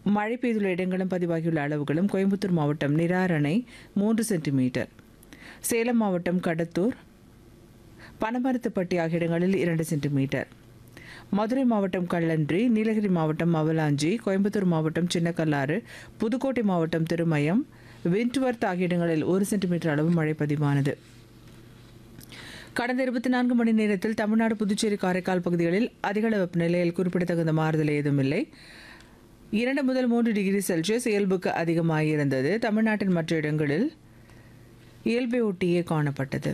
மழை பெய்துள்ள இடங்களும் பதிவாகியுள்ள அளவுகளும் கோயம்புத்தூர் மாவட்டம் நிராரணை மூன்று சென்டிமீட்டர் சேலம் மாவட்டம் கடத்தூர் பனமரத்துப்பட்டி ஆகிய இடங்களில் இரண்டு சென்டிமீட்டர் மதுரை மாவட்டம் கள்ளன்றி நீலகிரி மாவட்டம் அவலாஞ்சி கோயம்புத்தூர் மாவட்டம் சின்னக்கல்லாறு புதுக்கோட்டை மாவட்டம் திருமயம் விண்ட்வர்த் ஆகிய இடங்களில் ஒரு சென்டிமீட்டர் அளவு மழை பதிவானது கடந்த இருபத்தி நான்கு மணி நேரத்தில் தமிழ்நாடு புதுச்சேரி காரைக்கால் பகுதிகளில் அதிகள வெப்பநிலையில் குறிப்பிடத்தகுந்த மாறுதல் ஏதும் இல்லை இரண்டு முதல் மூன்று டிகிரி செல்சியஸ் இயல்புக்கு அதிகமாகியிருந்தது தமிழ்நாட்டின் மற்ற இடங்களில் இயல்பை ஒட்டியே காணப்பட்டது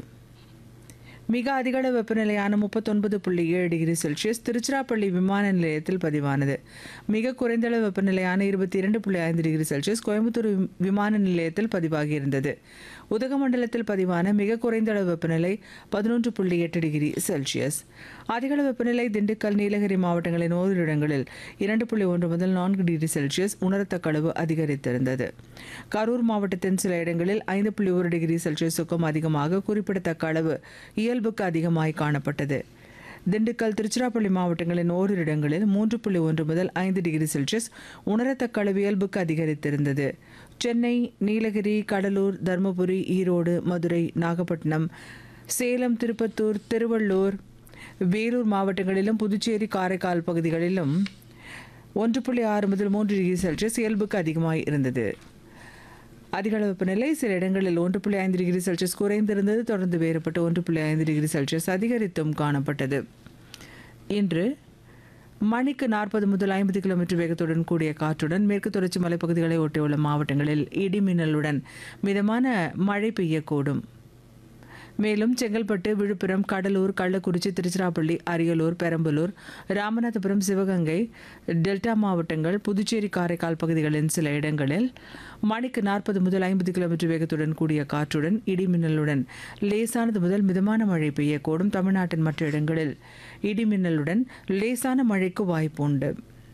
மிக அதிகள வெப்பநிலையான முப்பத்தொன்பது புள்ளி ஏழு டிகிரி செல்சியஸ் திருச்சிராப்பள்ளி விமான நிலையத்தில் பதிவானது மிக குறைந்தளவு வெப்பநிலையான இருபத்தி இரண்டு புள்ளி ஐந்து டிகிரி செல்சியஸ் கோயம்புத்தூர் விம்- விமான நிலையத்தில் பதிவாகியிருந்தது உதகமண்டலத்தில் பதிவான மிக குறைந்த அளவு வெப்பநிலை பதினொன்று புள்ளி எட்டு டிகிரி செல்சியஸ் அதிகள வெப்பநிலை திண்டுக்கல் நீலகிரி மாவட்டங்களின் ஓரிரு இடங்களில் இரண்டு புள்ளி ஒன்று முதல் நான்கு டிகிரி செல்சியஸ் உணரத்தக்க அளவு அதிகரித்திருந்தது கரூர் மாவட்டத்தின் சில இடங்களில் ஐந்து புள்ளி ஒரு டிகிரி செல்சியஸுக்கும் அதிகமாக குறிப்பிடத்தக்க அளவு இயல்புக்கு அதிகமாய் காணப்பட்டது திண்டுக்கல் திருச்சிராப்பள்ளி மாவட்டங்களின் ஓரிரு இடங்களில் மூன்று புள்ளி ஒன்று முதல் ஐந்து டிகிரி செல்சியஸ் உணரத்தக்க அளவு இயல்புக்கு அதிகரித்திருந்தது சென்னை நீலகிரி கடலூர் தருமபுரி ஈரோடு மதுரை நாகப்பட்டினம் சேலம் திருப்பத்தூர் திருவள்ளூர் வேலூர் மாவட்டங்களிலும் புதுச்சேரி காரைக்கால் பகுதிகளிலும் ஒன்று புள்ளி ஆறு முதல் மூன்று டிகிரி செல்சியஸ் இயல்புக்கு அதிகமாய் இருந்தது அதிக அளவு வெப்பநிலை சில இடங்களில் ஒன்று புள்ளி ஐந்து டிகிரி செல்சியஸ் குறைந்திருந்தது தொடர்ந்து வேறுபட்டு ஒன்று புள்ளி ஐந்து டிகிரி செல்சியஸ் அதிகரித்தும் காணப்பட்டது இன்று மணிக்கு நாற்பது முதல் ஐம்பது கிலோமீட்டர் வேகத்துடன் கூடிய காற்றுடன் மேற்கு தொடர்ச்சி மலைப்பகுதிகளை ஒட்டியுள்ள மாவட்டங்களில் இடி மின்னலுடன் மிதமான மழை பெய்யக்கூடும் மேலும் செங்கல்பட்டு விழுப்புரம் கடலூர் கள்ளக்குறிச்சி திருச்சிராப்பள்ளி அரியலூர் பெரம்பலூர் ராமநாதபுரம் சிவகங்கை டெல்டா மாவட்டங்கள் புதுச்சேரி காரைக்கால் பகுதிகளின் சில இடங்களில் மணிக்கு நாற்பது முதல் ஐம்பது கிலோமீட்டர் வேகத்துடன் கூடிய காற்றுடன் இடி மின்னலுடன் லேசானது முதல் மிதமான மழை பெய்யக்கூடும் தமிழ்நாட்டின் மற்ற இடங்களில் இடி மின்னலுடன் லேசான மழைக்கு வாய்ப்பு உண்டு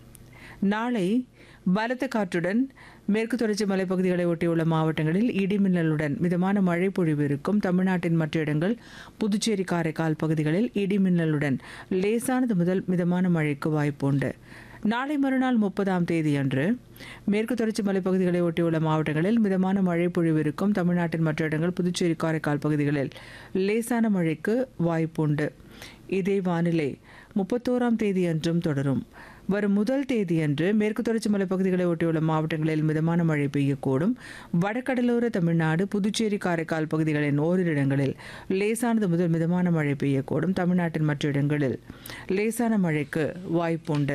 நாளை பலத்த காற்றுடன் மேற்கு தொடர்ச்சி மலைப்பகுதிகளை ஒட்டியுள்ள மாவட்டங்களில் இடி மின்னலுடன் மிதமான மழை பொழிவு இருக்கும் தமிழ்நாட்டின் மற்ற இடங்கள் புதுச்சேரி காரைக்கால் பகுதிகளில் இடி மின்னலுடன் லேசானது முதல் மிதமான மழைக்கு வாய்ப்பு உண்டு நாளை மறுநாள் முப்பதாம் தேதியன்று மேற்கு தொடர்ச்சி மலைப்பகுதிகளை ஒட்டியுள்ள மாவட்டங்களில் மிதமான மழை பொழிவு இருக்கும் தமிழ்நாட்டின் மற்ற இடங்கள் புதுச்சேரி காரைக்கால் பகுதிகளில் லேசான மழைக்கு வாய்ப்புண்டு இதே வானிலை முப்பத்தோராம் தேதியன்றும் தொடரும் வரும் முதல் தேதியன்று மேற்கு தொடர்ச்சி மலைப்பகுதிகளை ஒட்டியுள்ள மாவட்டங்களில் மிதமான மழை பெய்யக்கூடும் வடகடலோர தமிழ்நாடு புதுச்சேரி காரைக்கால் பகுதிகளின் ஓரிரு இடங்களில் லேசானது முதல் மிதமான மழை பெய்யக்கூடும் தமிழ்நாட்டின் மற்ற இடங்களில் லேசான மழைக்கு வாய்ப்புண்டு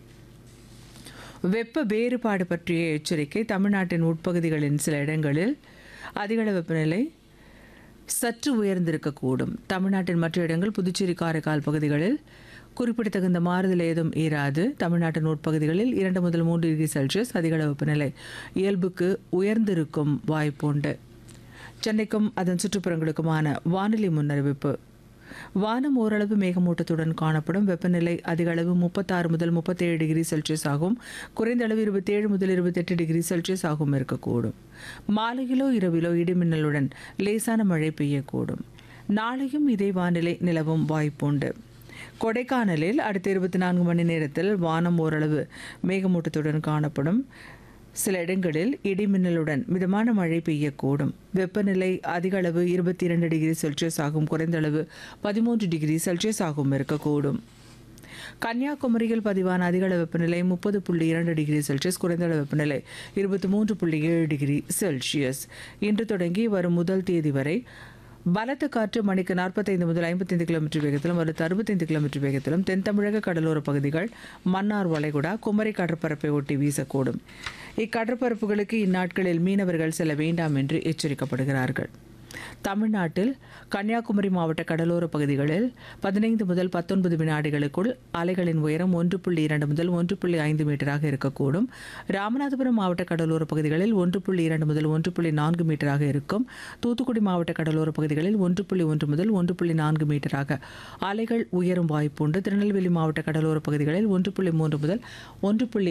வெப்ப வேறுபாடு பற்றிய எச்சரிக்கை தமிழ்நாட்டின் உட்பகுதிகளின் சில இடங்களில் அதிகள வெப்பநிலை சற்று உயர்ந்திருக்கக்கூடும் தமிழ்நாட்டின் மற்ற இடங்கள் புதுச்சேரி காரைக்கால் பகுதிகளில் குறிப்பிடத்தகுந்த மாறுதல் ஏதும் இராது தமிழ்நாட்டின் உட்பகுதிகளில் இரண்டு முதல் மூன்று டிகிரி செல்சியஸ் அதிகள வெப்பநிலை இயல்புக்கு உயர்ந்திருக்கும் வாய்ப்புண்டு சென்னைக்கும் அதன் சுற்றுப்புறங்களுக்குமான வானிலை முன்னறிவிப்பு வானம் ஓரளவு மேகமூட்டத்துடன் காணப்படும் வெப்பநிலை அதிக அளவு முப்பத்தாறு முதல் முப்பத்தேழு டிகிரி செல்சியஸ் ஆகும் குறைந்த அளவு இருபத்தேழு முதல் இருபத்தெட்டு டிகிரி செல்சியஸ் ஆகும் இருக்கக்கூடும் மாலையிலோ இரவிலோ இடிமின்னலுடன் லேசான மழை பெய்யக்கூடும் நாளையும் இதே வானிலை நிலவும் வாய்ப்புண்டு கொடைக்கானலில் அடுத்த இருபத்தி நான்கு மணி நேரத்தில் வானம் ஓரளவு மேகமூட்டத்துடன் காணப்படும் சில இடங்களில் இடிமின்னலுடன் மிதமான மழை பெய்யக்கூடும் வெப்பநிலை அதிக அளவு இருபத்தி இரண்டு டிகிரி செல்சியஸ் ஆகும் குறைந்த அளவு பதிமூன்று டிகிரி செல்சியஸ் ஆகும் இருக்கக்கூடும் கன்னியாகுமரியில் பதிவான அதிகள வெப்பநிலை முப்பது புள்ளி இரண்டு டிகிரி செல்சியஸ் குறைந்த அளவு வெப்பநிலை இருபத்தி மூன்று புள்ளி ஏழு டிகிரி செல்சியஸ் இன்று தொடங்கி வரும் முதல் தேதி வரை பலத்த காற்று மணிக்கு நாற்பத்தைந்து முதல் ஐம்பத்தைந்து கிலோமீட்டர் வேகத்திலும் அடுத்த அறுபத்தைந்து கிலோமீட்டர் வேகத்திலும் தென் தமிழக கடலோர பகுதிகள் மன்னார் வளைகுடா குமரி கடற்பரப்பை ஒட்டி வீசக்கூடும் இக்கடற்பரப்புகளுக்கு இந்நாட்களில் மீனவர்கள் செல்ல வேண்டாம் என்று எச்சரிக்கப்படுகிறார்கள் தமிழ்நாட்டில் கன்னியாகுமரி மாவட்ட கடலோர பகுதிகளில் பதினைந்து முதல் பத்தொன்பது வினாடிகளுக்குள் அலைகளின் உயரம் ஒன்று புள்ளி இரண்டு முதல் ஒன்று புள்ளி ஐந்து மீட்டராக இருக்கக்கூடும் ராமநாதபுரம் மாவட்ட கடலோர பகுதிகளில் ஒன்று புள்ளி இரண்டு முதல் ஒன்று புள்ளி நான்கு மீட்டராக இருக்கும் தூத்துக்குடி மாவட்ட கடலோர பகுதிகளில் ஒன்று புள்ளி ஒன்று முதல் ஒன்று புள்ளி நான்கு மீட்டராக அலைகள் உயரும் வாய்ப்புண்டு திருநெல்வேலி மாவட்ட கடலோர பகுதிகளில் ஒன்று புள்ளி மூன்று முதல் ஒன்று புள்ளி